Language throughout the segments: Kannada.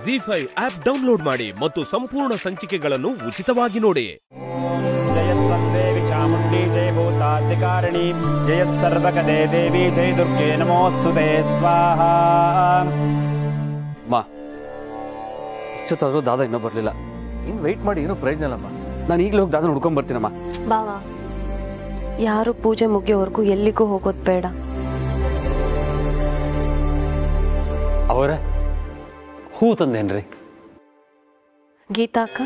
ಜಿ ಫೈವ್ ಆಪ್ ಡೌನ್ಲೋಡ್ ಮಾಡಿ ಮತ್ತು ಸಂಪೂರ್ಣ ಸಂಚಿಕೆಗಳನ್ನು ಉಚಿತವಾಗಿ ನೋಡಿ जयस्वन्देवि चामुण्डी जय भूताद्यकारिणी जय सर्वगदे देवी जय दुर्गे नमोऽस्तु ते स्वाहा ಅಮ್ಮ ಇಷ್ಟೊತ್ತಾದ್ರೂ ದಾದ ಇನ್ನೂ ಬರಲಿಲ್ಲ ಇನ್ನು ವೆಯ್ಟ್ ಮಾಡಿ ಏನೂ ಪ್ರಯೋಜನ ಇಲ್ಲಮ್ಮ ನಾನು ಈಗಲೇ ಹೋಗಿ ದಾದ ಹುಡ್ಕೊಂಡ್ ಬರ್ತೀನಮ್ಮ ಬಾವಾ ಯಾರು ಪೂಜೆ ಮುಗಿಯೋವರೆಗೂ ಎಲ್ಲಿಗೂ ಹೋಗೋದು ಬೇಡ ಅವರೇ ಹೂ ತಂದೇನ್ರಿ ಗೀತಾಕ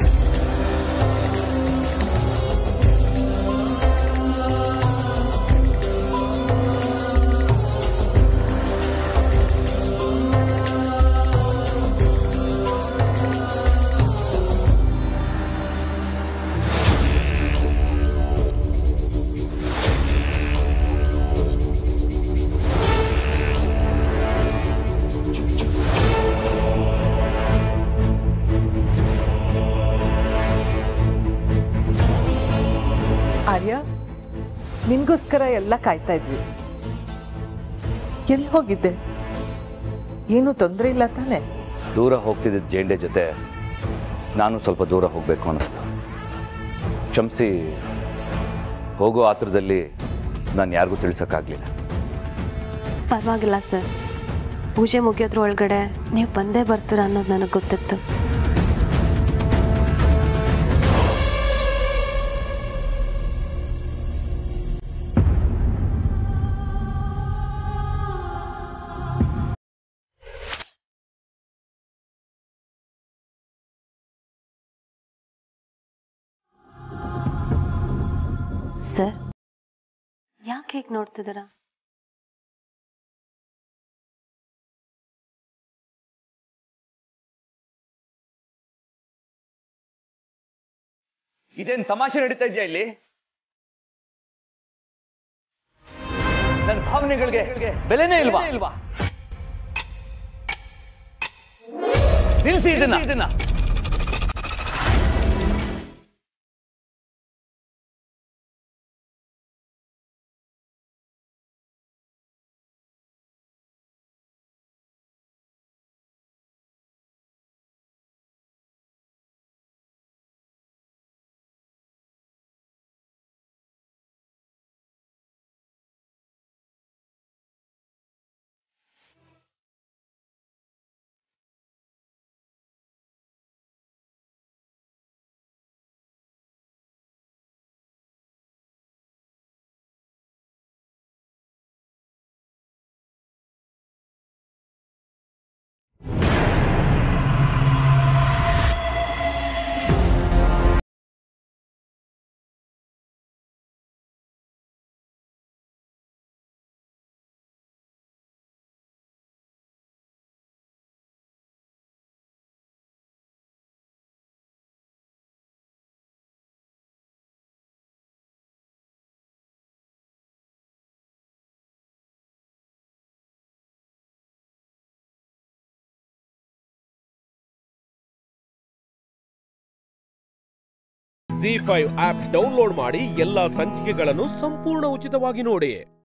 ಆರ್ಯ ನಿನ್ಗೋಸ್ಕರ ಎಲ್ಲ ಕಾಯ್ತಾ ಇದ್ವಿ ಎಲ್ಲಿ ಹೋಗಿದ್ದೆ ಏನು ತೊಂದರೆ ಇಲ್ಲ ತಾನೆ ದೂರ ಹೋಗ್ತಿದ್ದ ಜೇಂಡೆ ಜೊತೆ ನಾನು ಸ್ವಲ್ಪ ದೂರ ಹೋಗಬೇಕು ಅನ್ನಿಸ್ತು ಕ್ಷಮಿಸಿ ಹೋಗೋ ಆತುರದಲ್ಲಿ ನಾನು ಯಾರಿಗೂ ತಿಳಿಸೋಕ್ಕಾಗಲಿಲ್ಲ ಪರವಾಗಿಲ್ಲ ಸರ್ ಪೂಜೆ ಮುಗಿಯೋದ್ರ ಒಳಗಡೆ ನೀವು ಬಂದೇ ಬರ್ತೀರ ಅನ್ನೋದು ನನಗೆ ಗೊತ್ತಿತ್ತು ಸರ್ ಯಾಕೆ ಹೇಗೆ ನೋಡ್ತಿದ್ದೀರಾ ಇದೇನು ತಮಾಷೆ ನಡೀತಾ ಇದೆಯಾ ಇಲ್ಲಿ ನನ್ನ ಭಾವನೆಗಳಿಗೆ ಬೆಲೆನೇ ಇಲ್ವಾ ಇಲ್ವಾ ನಿಲ್ಲಿಸಿ ಇದನ್ನ ಇದನ್ನ ಜಿ ಫೈವ್ ಆಪ್ ಡೌನ್ಲೋಡ್ ಮಾಡಿ ಎಲ್ಲಾ ಸಂಚಿಕೆಗಳನ್ನು ಸಂಪೂರ್ಣ ಉಚಿತವಾಗಿ ನೋಡಿ